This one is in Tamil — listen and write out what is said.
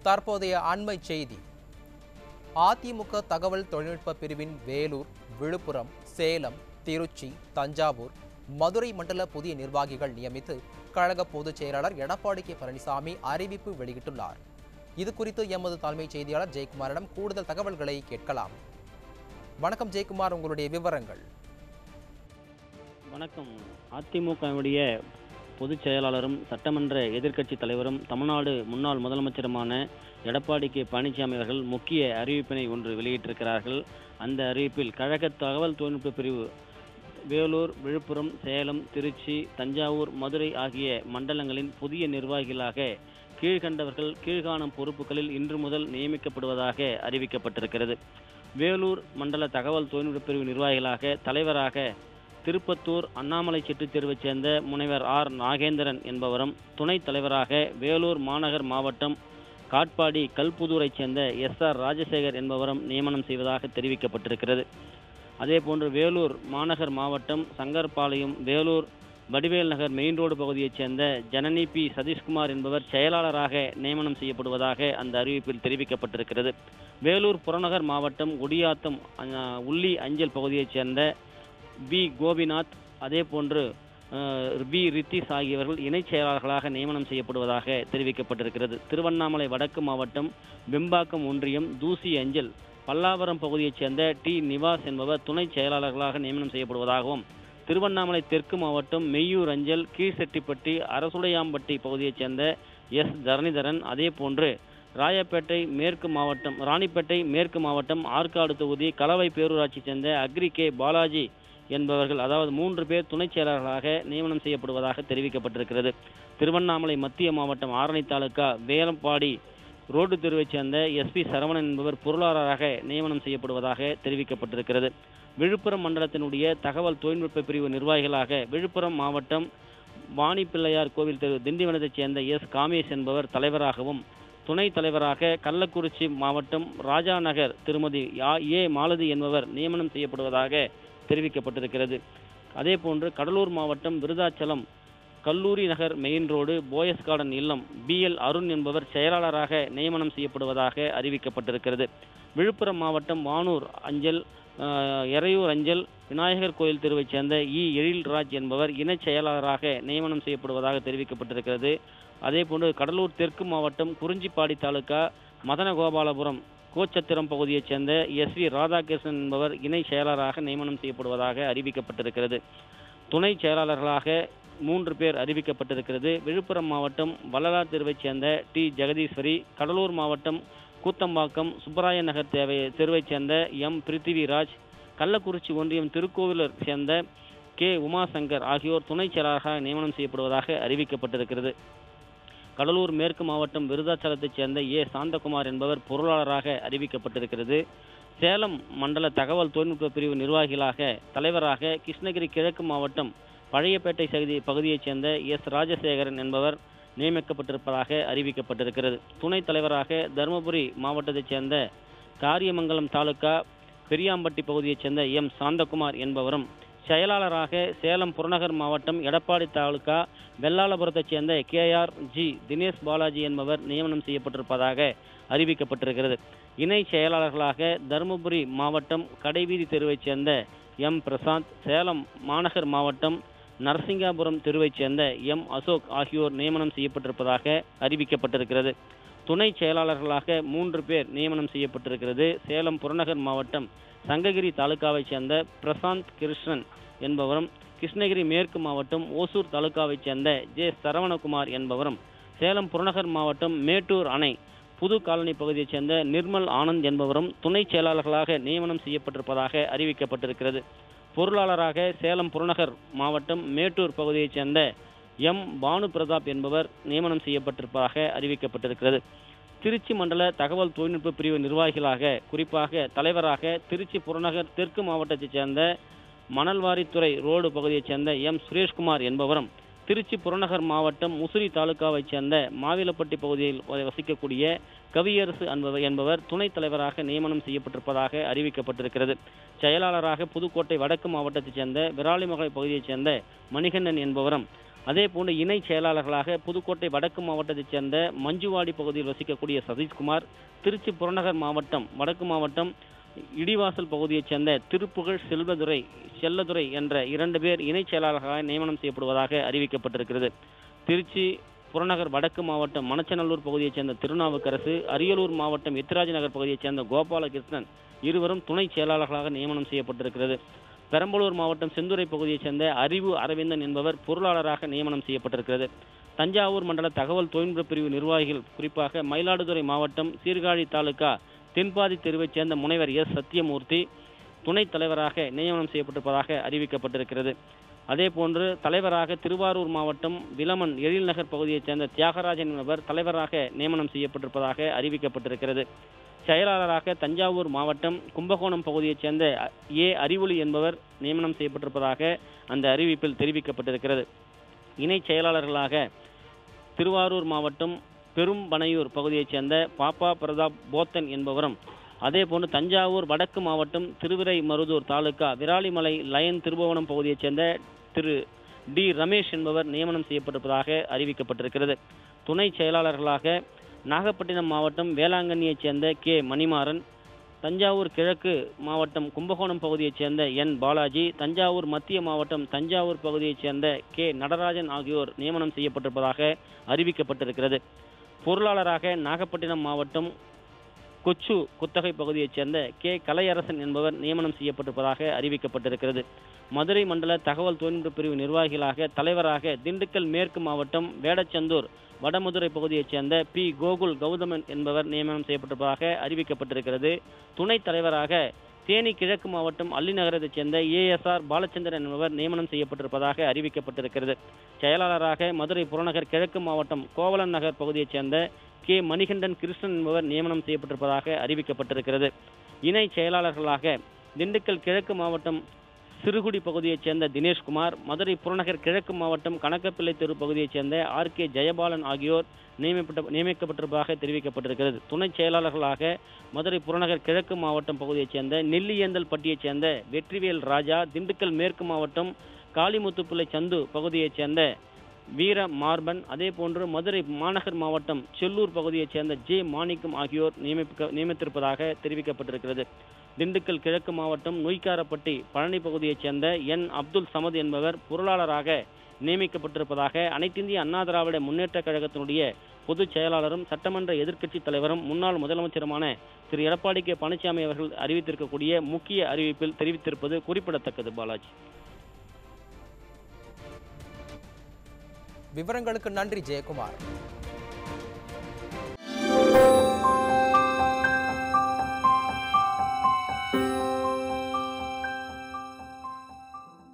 தற்போதைய அண்மை செய்தி அதிமுக தகவல் தொழில்நுட்ப பிரிவின் வேலூர் விழுப்புரம் சேலம் திருச்சி தஞ்சாவூர் மதுரை மண்டல புதிய நிர்வாகிகள் நியமித்து கழக பொதுச் செயலாளர் எடப்பாடி கே பழனிசாமி அறிவிப்பு வெளியிட்டுள்ளார் இது குறித்து எமது தலைமைச் செய்தியாளர் ஜெயக்குமாரிடம் கூடுதல் தகவல்களை கேட்கலாம் வணக்கம் ஜெயக்குமார் உங்களுடைய விவரங்கள் வணக்கம் அதிமுகவுடைய பொதுச் செயலாளரும் சட்டமன்ற எதிர்க்கட்சி தலைவரும் தமிழ்நாடு முன்னாள் முதலமைச்சருமான எடப்பாடி கே பழனிசாமி அவர்கள் முக்கிய அறிவிப்பினை ஒன்று வெளியிட்டிருக்கிறார்கள் அந்த அறிவிப்பில் கழக தகவல் தொழில்நுட்ப பிரிவு வேலூர் விழுப்புரம் சேலம் திருச்சி தஞ்சாவூர் மதுரை ஆகிய மண்டலங்களின் புதிய நிர்வாகிகளாக கீழ்கண்டவர்கள் கீழ்காணும் பொறுப்புகளில் இன்று முதல் நியமிக்கப்படுவதாக அறிவிக்கப்பட்டிருக்கிறது வேலூர் மண்டல தகவல் தொழில்நுட்ப பிரிவு நிர்வாகிகளாக தலைவராக திருப்பத்தூர் அண்ணாமலை செட்டுத்தெருவைச் சேர்ந்த முனைவர் ஆர் நாகேந்திரன் என்பவரும் துணைத் தலைவராக வேலூர் மாநகர் மாவட்டம் காட்பாடி கல்புதூரைச் சேர்ந்த எஸ் ஆர் ராஜசேகர் என்பவரும் நியமனம் செய்வதாக தெரிவிக்கப்பட்டிருக்கிறது அதேபோன்று வேலூர் மாநகர் மாவட்டம் சங்கர்பாளையம் வேலூர் வடிவேல் நகர் மெயின் ரோடு பகுதியைச் சேர்ந்த ஜனனி பி சதீஷ்குமார் என்பவர் செயலாளராக நியமனம் செய்யப்படுவதாக அந்த அறிவிப்பில் தெரிவிக்கப்பட்டிருக்கிறது வேலூர் புறநகர் மாவட்டம் குடியாத்தம் அஹ், உள்ளி அஞ்சல் பகுதியைச் சேர்ந்த பி கோபிநாத் அதேபோன்று அஹ், பி ரித்திஸ் ஆகியவர்கள் இணைச் செயலாளர்களாக நியமனம் செய்யப்படுவதாக தெரிவிக்கப்பட்டிருக்கிறது திருவண்ணாமலை வடக்கு மாவட்டம் வெம்பாக்கம் ஒன்றியம் தூசி அஞ்சல் பல்லாவரம் பகுதியைச் சேர்ந்த டி நிவாஸ் என்பவர் துணைச் செயலாளர்களாக நியமனம் செய்யப்படுவதாகவும் திருவண்ணாமலை தெற்கு மாவட்டம் மெய்யூர் அஞ்சல் கீழ்செட்டிப்பட்டி அரசுடையாம்பட்டி பகுதியைச் சேர்ந்த எஸ் தரணிதரன் அதேபோன்று ராயப்பேட்டை மேற்கு மாவட்டம் ராணிப்பேட்டை மேற்கு மாவட்டம் ஆற்காடு தொகுதி கலவை பேரூராட்சி சேர்ந்த அக்ரி கே பாலாஜி என்பவர்கள் அதாவது மூன்று பேர் துணைச் செயலாளர்களாக நியமனம் செய்யப்படுவதாக தெரிவிக்கப்பட்டிருக்கிறது திருவண்ணாமலை மத்திய மாவட்டம் ஆரணி தாலுகா வேலம்பாடி ரோடு தெருவைச் சேர்ந்த எஸ்பி சரவணன் என்பவர் பொருளாளராக நியமனம் செய்யப்படுவதாக தெரிவிக்கப்பட்டிருக்கிறது விழுப்புரம் மண்டலத்தினுடைய தகவல் தொழில்நுட்ப பிரிவு நிர்வாகிகளாக விழுப்புரம் மாவட்டம் வாணிப்பிள்ளையார் கோவில் தெரு திண்டிவனத்தைச் சேர்ந்த எஸ் காமேஷ் என்பவர் தலைவராகவும் துணைத் தலைவராக கள்ளக்குறிச்சி மாவட்டம் ராஜா நகர் திருமதி யா- ஏ மாலதி என்பவர் நியமனம் செய்யப்படுவதாக தெரிவிக்கப்பட்டிருக்கிறது அதேபோன்று கடலூர் மாவட்டம் விருதாச்சலம் கல்லூரி நகர் மெயின் ரோடு போயஸ் கார்டன் இல்லம் பிஎல் அருண் என்பவர் செயலாளராக நியமனம் செய்யப்படுவதாக அறிவிக்கப்பட்டிருக்கிறது விழுப்புரம் மாவட்டம் வானூர் அஞ்சல் ஆஹ், எறையூர் அஞ்சல் விநாயகர் கோயில் தெருவைச் சேர்ந்த இ எழில்ராஜ் என்பவர் இணைச் செயலாளராக நியமனம் செய்யப்படுவதாக தெரிவிக்கப்பட்டிருக்கிறது அதேபோன்று கடலூர் தெற்கு மாவட்டம் குறிஞ்சிப்பாடி தாலுகா மதனகோபாலபுரம் கோச்சத்திரம் பகுதியைச் சேர்ந்த எஸ் வி ராதாகிருஷ்ணன் என்பவர் இணை செயலாளராக நியமனம் செய்யப்படுவதாக அறிவிக்கப்பட்டிருக்கிறது துணை செயலாளர்களாக மூன்று பேர் அறிவிக்கப்பட்டிருக்கிறது விழுப்புரம் மாவட்டம் வள்ளலார் தெருவைச் சேர்ந்த டி ஜெகதீஸ்வரி கடலூர் மாவட்டம் கூத்தம்பாக்கம் சுப்பராய நகர் தேவை தெருவைச் சேர்ந்த எம் பிருத்திவிராஜ் கள்ளக்குறிச்சி ஒன்றியம் திருக்கோவிலூர் சேர்ந்த கே உமாசங்கர் ஆகியோர் துணை செயலாளராக நியமனம் செய்யப்படுவதாக அறிவிக்கப்பட்டிருக்கிறது கடலூர் மேற்கு மாவட்டம் விருதாச்சலத்தைச் சேர்ந்த ஏ சாந்தகுமார் என்பவர் பொருளாளராக அறிவிக்கப்பட்டிருக்கிறது சேலம் மண்டல தகவல் தொழில்நுட்ப பிரிவு நிர்வாகிகளாக தலைவராக கிருஷ்ணகிரி கிழக்கு மாவட்டம் பழையப்பேட்டை சகுதி பகுதியைச் சேர்ந்த எஸ் ராஜசேகரன் என்பவர் நியமிக்கப்பட்டிருப்பதாக அறிவிக்கப்பட்டிருக்கிறது துணைத் தலைவராக தருமபுரி மாவட்டத்தைச் சேர்ந்த காரியமங்கலம் தாலுகா பெரியாம்பட்டி பகுதியைச் சேர்ந்த எம் சாந்தகுமார் என்பவரும் செயலாளராக சேலம் புறநகர் மாவட்டம் எடப்பாடி தாலுகா வெள்ளாளபுரத்தைச் சேர்ந்த கேஆர் ஜி தினேஷ் பாலாஜி என்பவர் நியமனம் செய்யப்பட்டிருப்பதாக அறிவிக்கப்பட்டிருக்கிறது இணை செயலாளர்களாக தருமபுரி மாவட்டம் கடைவீதி தெருவைச் சேர்ந்த எம் பிரசாந்த் சேலம் மாநகர் மாவட்டம் நரசிங்காபுரம் தெருவைச் சேர்ந்த எம் அசோக் ஆகியோர் நியமனம் செய்யப்பட்டிருப்பதாக அறிவிக்கப்பட்டிருக்கிறது துணை செயலாளர்களாக மூன்று பேர் நியமனம் செய்யப்பட்டிருக்கிறது சேலம் புறநகர் மாவட்டம் சங்ககிரி தாலுகாவைச் சேர்ந்த பிரசாந்த் கிருஷ்ணன் என்பவரும் கிருஷ்ணகிரி மேற்கு மாவட்டம் ஓசூர் தாலுகாவைச் சேர்ந்த ஜே சரவணகுமார் என்பவரும் சேலம் புறநகர் மாவட்டம் மேட்டூர் அணை புது காலனி பகுதியைச் சேர்ந்த நிர்மல் ஆனந்த் என்பவரும் துணை செயலாளர்களாக நியமனம் செய்யப்பட்டிருப்பதாக அறிவிக்கப்பட்டிருக்கிறது பொருளாளராக சேலம் புறநகர் மாவட்டம் மேட்டூர் பகுதியைச் சேர்ந்த எம் பானு பிரதாப் என்பவர் நியமனம் செய்யப்பட்டிருப்பதாக அறிவிக்கப்பட்டிருக்கிறது திருச்சி மண்டல தகவல் தொழில்நுட்ப பிரிவு நிர்வாகிகளாக குறிப்பாக தலைவராக திருச்சி புறநகர் தெற்கு மாவட்டத்தைச் சேர்ந்த மணல்வாரித்துறை ரோடு பகுதியைச் சேர்ந்த எம் சுரேஷ்குமார் என்பவரும் திருச்சி புறநகர் மாவட்டம் முசிறி தாலுகாவைச் சேர்ந்த மாவிலப்பட்டி பகுதியில் வ- வசிக்கக்கூடிய கவியரசு என்பவர் என்பவர் துணைத் தலைவராக நியமனம் செய்யப்பட்டிருப்பதாக அறிவிக்கப்பட்டிருக்கிறது செயலாளராக புதுக்கோட்டை வடக்கு மாவட்டத்தைச் சேர்ந்த விராலிமலை பகுதியைச் சேர்ந்த மணிகண்டன் என்பவரும் அதே போன்று இணை செயலாளர்களாக புதுக்கோட்டை வடக்கு மாவட்டத்தைச் சேர்ந்த மஞ்சுவாடி பகுதியில் வசிக்கக்கூடிய சதீஷ்குமார் திருச்சி புறநகர் மாவட்டம் வடக்கு மாவட்டம் இடிவாசல் பகுதியைச் சேர்ந்த திருப்புகழ் செல்வதுரை செல்லதுரை என்ற இரண்டு பேர் இணைச் செயலாளர்களாக நியமனம் செய்யப்படுவதாக அறிவிக்கப்பட்டிருக்கிறது திருச்சி புறநகர் வடக்கு மாவட்டம் மணச்சநல்லூர் பகுதியைச் சேர்ந்த திருநாவுக்கரசு அரியலூர் மாவட்டம் எத்திராஜ் நகர் பகுதியைச் சேர்ந்த கோபாலகிருஷ்ணன் இருவரும் துணை செயலாளர்களாக நியமனம் செய்யப்பட்டிருக்கிறது பெரம்பலூர் மாவட்டம் செந்துறை பகுதியைச் சேர்ந்த அறிவு அரவிந்தன் என்பவர் பொருளாளராக நியமனம் செய்யப்பட்டிருக்கிறது தஞ்சாவூர் மண்டல தகவல் தொழில்நுட்ப பிரிவு நிர்வாகிகள் குறிப்பாக மயிலாடுதுறை மாவட்டம் சீர்காழி தாலுகா தென்பாதி தெருவைச் சேர்ந்த முனைவர் எஸ் சத்தியமூர்த்தி துணைத் தலைவராக நியமனம் செய்யப்பட்டிருப்பதாக அறிவிக்கப்பட்டிருக்கிறது அதே போன்று தலைவராக திருவாரூர் மாவட்டம் விலமன் எழில்நகர் பகுதியைச் சேர்ந்த தியாகராஜன் என்பவர் தலைவராக நியமனம் செய்யப்பட்டிருப்பதாக அறிவிக்கப்பட்டிருக்கிறது செயலாளராக தஞ்சாவூர் மாவட்டம் கும்பகோணம் பகுதியைச் சேர்ந்த ஏ அறிவொளி என்பவர் நியமனம் செய்யப்பட்டிருப்பதாக அந்த அறிவிப்பில் தெரிவிக்கப்பட்டிருக்கிறது இணை செயலாளர்களாக திருவாரூர் மாவட்டம் பெரும்பனையூர் பகுதியைச் சேர்ந்த பாப்பா பிரதாப் போத்தன் என்பவரும் அதே போன்று தஞ்சாவூர் வடக்கு மாவட்டம் திருவிரைமருதூர் தாலுகா விராலிமலை லயன் திருபுவனம் பகுதியைச் சேர்ந்த திரு டி ரமேஷ் என்பவர் நியமனம் செய்யப்பட்டிருப்பதாக அறிவிக்கப்பட்டிருக்கிறது துணை செயலாளர்களாக நாகப்பட்டினம் மாவட்டம் வேளாங்கண்ணியைச் சேர்ந்த கே மணிமாறன் தஞ்சாவூர் கிழக்கு மாவட்டம் கும்பகோணம் பகுதியைச் சேர்ந்த என் பாலாஜி தஞ்சாவூர் மத்திய மாவட்டம் தஞ்சாவூர் பகுதியைச் சேர்ந்த கே நடராஜன் ஆகியோர் நியமனம் செய்யப்பட்டிருப்பதாக அறிவிக்கப்பட்டிருக்கிறது பொருளாளராக நாகப்பட்டினம் மாவட்டம் கொச்சு குத்தகை பகுதியைச் சேர்ந்த கே கலையரசன் என்பவர் நியமனம் செய்யப்பட்டிருப்பதாக அறிவிக்கப்பட்டிருக்கிறது மதுரை மண்டல தகவல் தொழில்நுட்ப பிரிவு நிர்வாகிகளாக தலைவராக திண்டுக்கல் மேற்கு மாவட்டம் வேடச்சந்தூர் வடமதுரை பகுதியைச் சேர்ந்த பி கோகுல் கௌதமன் என்பவர் நியமனம் செய்யப்பட்டிருப்பதாக அறிவிக்கப்பட்டிருக்கிறது துணைத் தலைவராக தேனி கிழக்கு மாவட்டம் அள்ளிநகரத்தைச் சேர்ந்த ஏஎஸ்ஆர் பாலச்சந்திரன் என்பவர் நியமனம் செய்யப்பட்டிருப்பதாக அறிவிக்கப்பட்டிருக்கிறது செயலாளராக மதுரை புறநகர் கிழக்கு மாவட்டம் கோவலன் நகர் பகுதியைச் சேர்ந்த கே மணிகண்டன் கிருஷ்ணன் என்பவர் நியமனம் செய்யப்பட்டிருப்பதாக அறிவிக்கப்பட்டிருக்கிறது இணை செயலாளர்களாக திண்டுக்கல் கிழக்கு மாவட்டம் சிறுகுடி பகுதியைச் சேர்ந்த தினேஷ்குமார் மதுரை புறநகர் கிழக்கு மாவட்டம் கணக்கப்பிள்ளை தெரு பகுதியைச் சேர்ந்த ஆர் கே ஜெயபாலன் ஆகியோர் நியமிக்கப்பட்ட நியமிக்கப்பட்டிருப்பதாக தெரிவிக்கப்பட்டிருக்கிறது துணை செயலாளர்களாக மதுரை புறநகர் கிழக்கு மாவட்டம் பகுதியைச் சேர்ந்த நெல்லியந்தல் பட்டியைச் சேர்ந்த வெற்றிவேல் ராஜா திண்டுக்கல் மேற்கு மாவட்டம் காளிமுத்துப்பிள்ளை சந்து பகுதியைச் சேர்ந்த வீர மார்பன் அதே போன்று மதுரை மாநகர் மாவட்டம் செல்லூர் பகுதியைச் சேர்ந்த ஜே மாணிக்கம் ஆகியோர் நியமிக்க நியமித்திருப்பதாக தெரிவிக்கப்பட்டிருக்கிறது திண்டுக்கல் கிழக்கு மாவட்டம் நொய்க்காரப்பட்டி பழனி பகுதியைச் சேர்ந்த என் அப்துல் சமத் என்பவர் பொருளாளராக நியமிக்கப்பட்டிருப்பதாக அனைத்திந்திய அண்ணா திராவிட முன்னேற்றக் கழகத்தினுடைய பொதுச் செயலாளரும் சட்டமன்ற எதிர்க்கட்சித் தலைவரும் முன்னாள் முதலமைச்சருமான திரு எடப்பாடி கே பழனிசாமி அவர்கள் அறிவித்திருக்கக்கூடிய முக்கிய அறிவிப்பில் தெரிவித்திருப்பது குறிப்பிடத்தக்கது பாலாஜி விவரங்களுக்கு நன்றி ஜெயக்குமார்